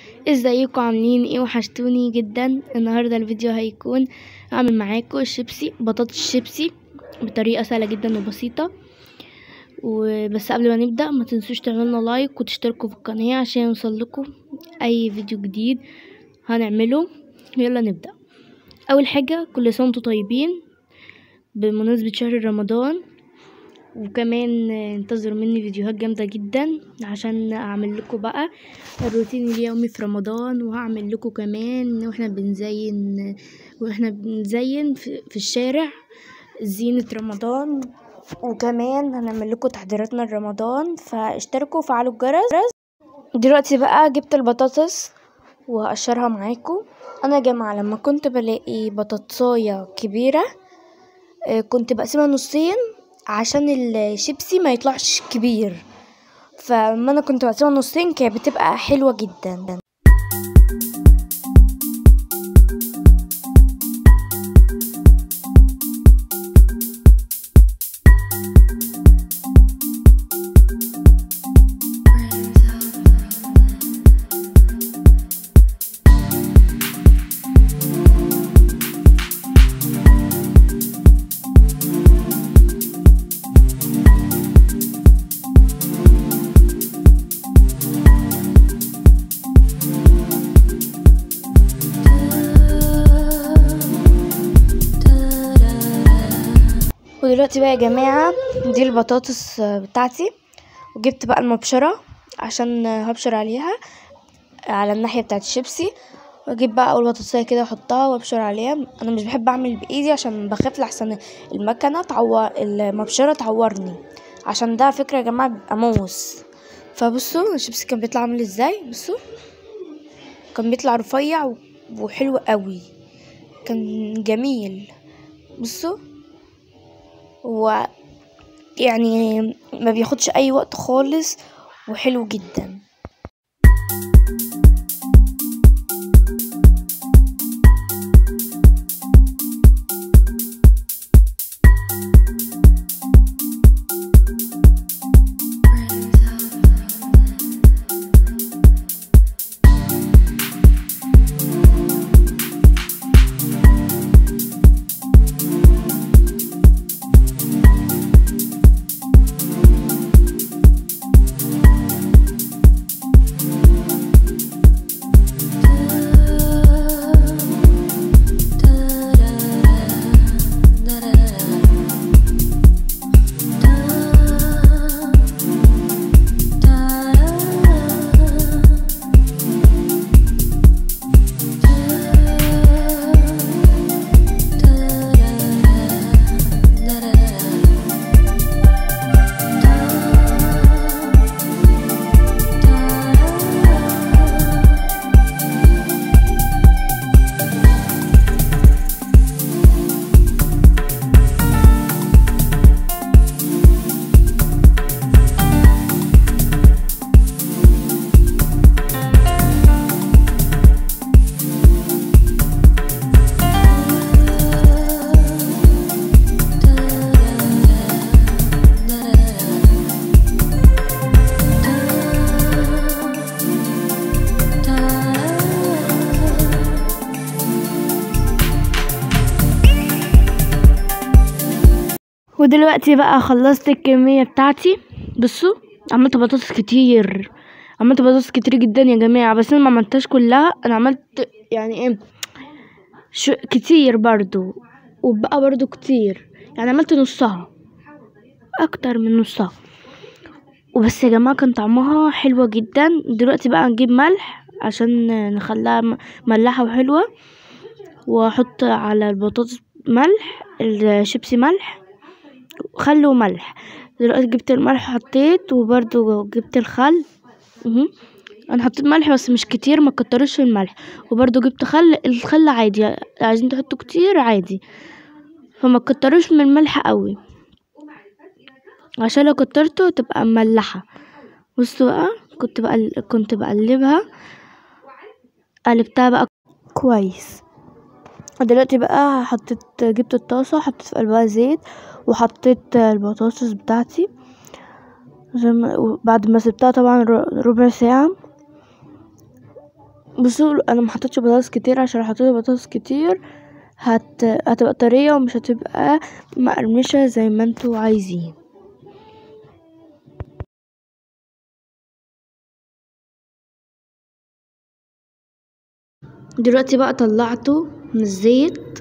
ازيكم عاملين ايه وحشتوني جدا النهارده الفيديو هيكون اعمل معاكم الشيبسي بطاطس شيبسي بطريقه سهله جدا وبسيطه وبس قبل ما نبدا ما تنسوش تعملوا لايك وتشتركوا في القناه عشان يوصلكم اي فيديو جديد هنعمله يلا نبدا اول حاجه كل سنه وانتم طيبين بمناسبه شهر رمضان وكمان انتظروا مني فيديوهات جامده جدا عشان اعمل لكم بقى الروتين اليومي في رمضان وهعمل لكم كمان واحنا بنزين واحنا بنزين في, في الشارع زينة رمضان وكمان هنعمل لكم تحضيراتنا لرمضان فاشتركوا وفعلوا الجرس دلوقتي بقى جبت البطاطس وهقشرها معاكم انا يا جماعه لما كنت بلاقي بطاطسايه كبيره كنت بقسمها نصين عشان الشيبسي ما يطلعش كبير فما انا كنت بقسمها نصين كانت بتبقى حلوه جدا ودلوقتي بقى يا جماعة دي البطاطس بتاعتي وجبت بقى المبشرة عشان هبشر عليها على الناحية بتاعت الشيبسي واجيب بقى اول بطاطسية كده احطها وابشر عليها انا مش بحب اعمل بايدي عشان بخاف لحسن المكنة تعور المبشرة تعورني عشان ده فكرة يا جماعة بيبقى موس فبصوا الشيبسي كان بيطلع عامل ازاي بصوا كان بيطلع رفيع وحلو قوي كان جميل بصوا و يعني ما بياخدش اي وقت خالص وحلو جدا ودلوقتي بقى خلصت الكمية بتاعتي بصوا عملت بطاطس كتير عملت بطاطس كتير جدا يا جماعة بس انا ما عملتهاش كلها انا عملت يعني ايه شو كتير برضو وبقى برضو كتير يعني عملت نصها اكتر من نصها وبس يا جماعة كان طعمها حلوة جدا دلوقتي بقى نجيب ملح عشان نخليها ملحة وحلوة واحط على البطاطس ملح الشيبسي ملح خل وملح دلوقتي جبت الملح حطيت وبرضو جبت الخل مه. انا حطيت ملح بس مش كتير ما كتروش الملح وبرضو جبت خل الخل عادي عايزين تحطوا كتير عادي فما كتروش من الملح قوي عشان لو كترته تبقى مملحة بصوا بقى كنت بقى كنت بقلبها قلبتها بقى كويس دلوقتي بقى حطيت جبت الطاسة حطيت في قلبها زيت وحطيت البطاطس بتاعتي زي ما بعد ما سبتها طبعا ربع ساعة بصوا انا محطتش بطاطس كتير عشان لو حطيت بطاطس كتير هت... هتبقى طرية ومش هتبقى مقرمشة زي ما انتوا عايزين دلوقتي بقى طلعته من الزيت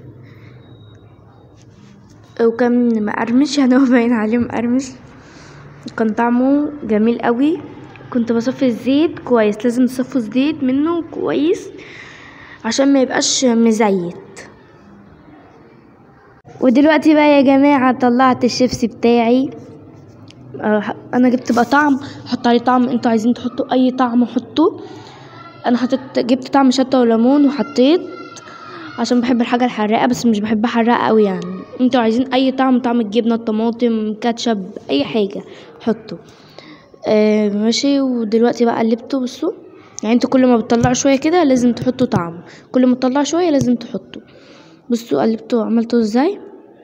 وكان مقرمش يعني هو باين عليه مقرمش كان طعمه جميل قوي كنت بصفي الزيت كويس لازم تصفوا الزيت منه كويس عشان ما يبقاش مزيت ودلوقتي بقى يا جماعة طلعت الشيبسي بتاعي آه، انا جبت بقى طعم حط عليه طعم انتوا عايزين تحطوا اي طعم حطوه انا حطيت جبت طعم شطه وليمون وحطيت عشان بحب الحاجه الحراقه بس مش بحبها حراقه قوي يعني انتوا عايزين اي طعم طعم الجبنه الطماطم كاتشب اي حاجه حطوا آه ماشي ودلوقتي بقى قلبته بصوا يعني انتوا كل ما بتطلعوا شويه كده لازم تحطوا طعم كل ما تطلعوا شويه لازم تحطوا بصوا قلبته عملته ازاي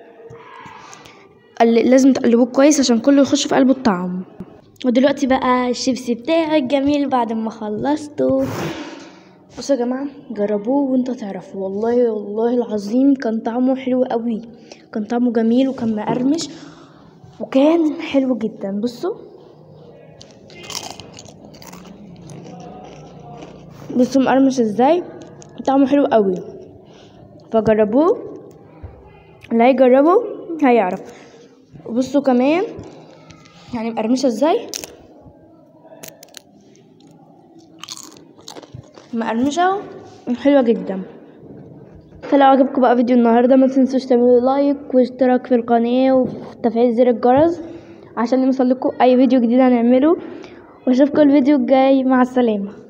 قل- لازم تقلبوه كويس عشان كله يخش في قلبه الطعم ودلوقتي بقى الشيبسي بتاعي الجميل بعد ما خلصته بصوا يا جماعة جربوه وانتوا تعرفوا والله والله العظيم كان طعمه حلو قوي كان طعمه جميل وكان مقرمش وكان حلو جدا بصوا بصوا مقرمش ازاي طعمه حلو قوي فجربوه اللي هيجربه هيعرف بصوا كمان يعني مقرمشة ازاي مقرمشة حلوة جدا فلو عجبكم بقى فيديو النهاردة ما تنسوش تعملوا لايك واشتراك في القناة وتفعيل زر الجرس عشان يوصلكوا اي فيديو جديد هنعمله واشوفكم الفيديو الجاي مع السلامة